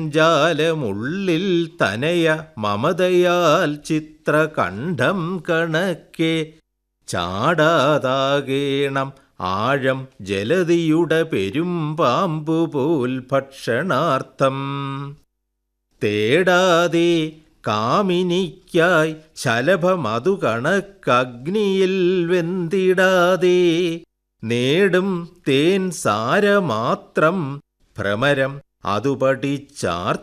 ജാലമുള്ളിൽ തനയ മമതയാൽ ചിത്രകണ്ഠം കണക്കെ ചാടാതാകേണം ആഴം ജലതിയുടെ പെരുമ്പാമ്പു പോൽ ഭക്ഷണാർത്ഥം തേടാതെ കാമിനിക്കായി ശലഭമതു കണക്കഗ്നിയിൽ വെന്തിടാതെ നേടും തേൻ സാരമാത്രം ഭ്രമരം അതു പഠിച്ചാർ